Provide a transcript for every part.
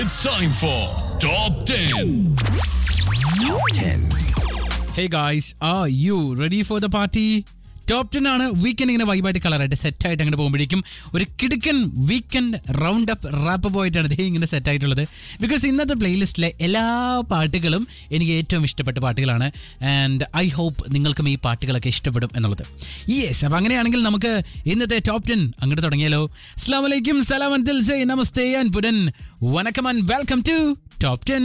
It's time for Top 10. Hey guys are you ready for the party top ten ആണ് weekend ഇങ്ങനെ വൈബായിട്ട് കളറായിട്ട് set ആയിട്ട് അങ്ങനെ പോകുമ്പോഴേക്കും ഒരു കിടുക്കൻ വീക്കെൻഡ് റൗണ്ട് അപ്പ് റാപ്പ് പോയിട്ടാണ് ഇതേ ഇങ്ങനെ സെറ്റ് ആയിട്ടുള്ളത് ബിക്കോസ് ഇന്നത്തെ പ്ലേലിസ്റ്റിലെ എല്ലാ പാട്ടുകളും എനിക്ക് ഏറ്റവും ഇഷ്ടപ്പെട്ട പാട്ടുകളാണ് ആൻഡ് ഐ ഹോപ്പ് നിങ്ങൾക്കും ഈ പാട്ടുകളൊക്കെ ഇഷ്ടപ്പെടും എന്നുള്ളത് യെസ് അപ്പം അങ്ങനെയാണെങ്കിൽ നമുക്ക് ഇന്നത്തെ ടോപ്പ് ടെൻ അങ്ങോട്ട് തുടങ്ങിയാലോ അസ്സാം വലൈക്കും സലാം അൻതിൽ സേ നമസ്തേ ആൻഡ് പുരൻ വണക്കം and welcome to top ten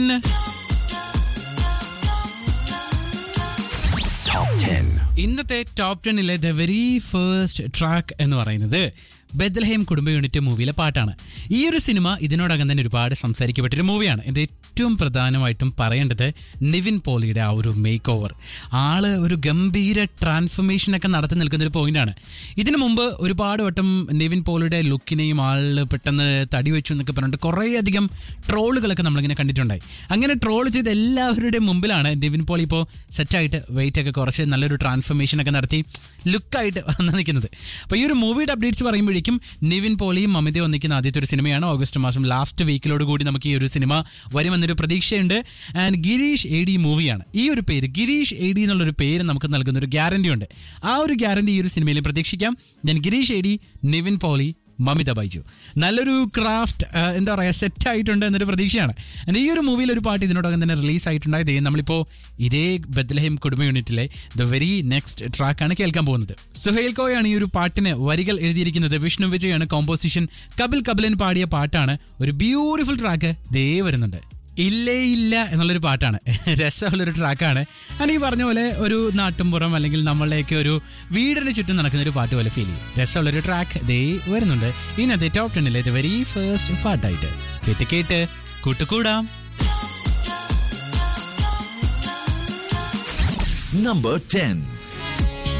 ഇന്നത്തെ ടോപ്പ് ടെന്നിലെ ദ വെരി ഫസ്റ്റ് ട്രാക്ക് എന്ന് പറയുന്നത് ബെദ്ലഹേം കുടുംബ യൂണിറ്റ് മൂവിയിലെ പാട്ടാണ് ഈ ഒരു സിനിമ ഇതിനോടകം തന്നെ ഒരുപാട് സംസാരിക്കപ്പെട്ടൊരു മൂവിയാണ് എൻ്റെ ഏറ്റവും പ്രധാനമായിട്ടും പറയേണ്ടത് നിവിൻ പോളിയുടെ ആ ഒരു മേക്ക് ഓവർ ആള് ഒരു ഗംഭീര ട്രാൻസ്ഫർമേഷൻ ഒക്കെ നടത്തി നിൽക്കുന്ന ഒരു പോയിന്റാണ് ഇതിനു മുമ്പ് ഒരുപാട് വട്ടം നിവിൻ പോളിയുടെ ലുക്കിനെയും ആള് പെട്ടെന്ന് തടി വെച്ചു എന്നൊക്കെ പറഞ്ഞിട്ട് കുറേയധികം ട്രോളുകളൊക്കെ നമ്മളിങ്ങനെ കണ്ടിട്ടുണ്ടായി അങ്ങനെ ട്രോൾ ചെയ്ത എല്ലാവരുടെയും മുമ്പിലാണ് നിവിൻ പോളി ഇപ്പോൾ സെറ്റായിട്ട് വെയിറ്റ് ഒക്കെ കുറച്ച് നല്ലൊരു ട്രാൻസ്ഫർമേഷൻ ഒക്കെ നടത്തി ലുക്കായിട്ട് വന്ന് നിൽക്കുന്നത് അപ്പോൾ ഈ ഒരു മൂവിയുടെ അപ്ഡേറ്റ്സ് പറയുമ്പോഴേക്കും നിവിൻ പോളിയും മമിത ഒന്നിക്കുന്ന ആദ്യത്തെ ഒരു സിനിമയാണ് ഓഗസ്റ്റ് മാസം ലാസ്റ്റ് വീക്കിലോട് കൂടി നമുക്ക് ഈ ഒരു സിനിമ വരുമെന്നൊരു പ്രതീക്ഷയുണ്ട് ആൻഡ് ഗിരീഷ് എ ഡി മൂവിയാണ് ഈ ഒരു പേര് ഗിരീഷ് എ ഡി എന്നുള്ളൊരു പേര് നമുക്ക് നൽകുന്ന ഒരു ഗ്യാരണ്ടി ഉണ്ട് ആ ഒരു ഗ്യാരണ്ടി ഈ ഒരു സിനിമയിൽ പ്രതീക്ഷിക്കാം ഞാൻ ഗിരീഷ് എ ഡി നിവിൻ പോളി മമിത ബൈജു നല്ലൊരു ക്രാഫ്റ്റ് എന്താ പറയുക സെറ്റ് ആയിട്ടുണ്ട് എന്നൊരു പ്രതീക്ഷയാണ് And ഈ ഒരു മൂവിയിൽ ഒരു പാട്ട് ഇതിനോടകം തന്നെ റിലീസ് ആയിട്ടുണ്ടായത് നമ്മളിപ്പോൾ ഇതേ ബദ്ലഹേം കുടുംബ യൂണിറ്റിലെ ദ വെരി നെക്സ്റ്റ് ട്രാക്കാണ് കേൾക്കാൻ പോകുന്നത് സുഹൈൽ കോയാണ് ഈ ഒരു പാട്ടിന് വരികൾ എഴുതിയിരിക്കുന്നത് വിഷ്ണു വിജയാണ് കോമ്പോസിഷൻ കപിൽ കപിലൻ പാടിയ പാട്ടാണ് ഒരു ബ്യൂട്ടിഫുൾ ട്രാക്ക് ദേ വരുന്നുണ്ട് ഇല്ലേ ഇല്ല എന്നുള്ളൊരു പാട്ടാണ് രസമുള്ളൊരു ട്രാക്കാണ് ഞാൻ ഈ പറഞ്ഞ പോലെ ഒരു നാട്ടുംപുറം അല്ലെങ്കിൽ നമ്മളുടെയൊക്കെ ഒരു വീടിന് ചുറ്റും നടക്കുന്ന ഒരു പാട്ട് പോലെ ഫീൽ ചെയ്യും രസമുള്ളൊരു ട്രാക്ക് ദേ വരുന്നുണ്ട് ഇന്നത്തെ ടോപ്പ് ടെന്നിലെ ഇത് വെരി ഫസ്റ്റ് പാട്ടായിട്ട് കേട്ട് കേട്ട് കൂട്ടുകൂടാം Number 10.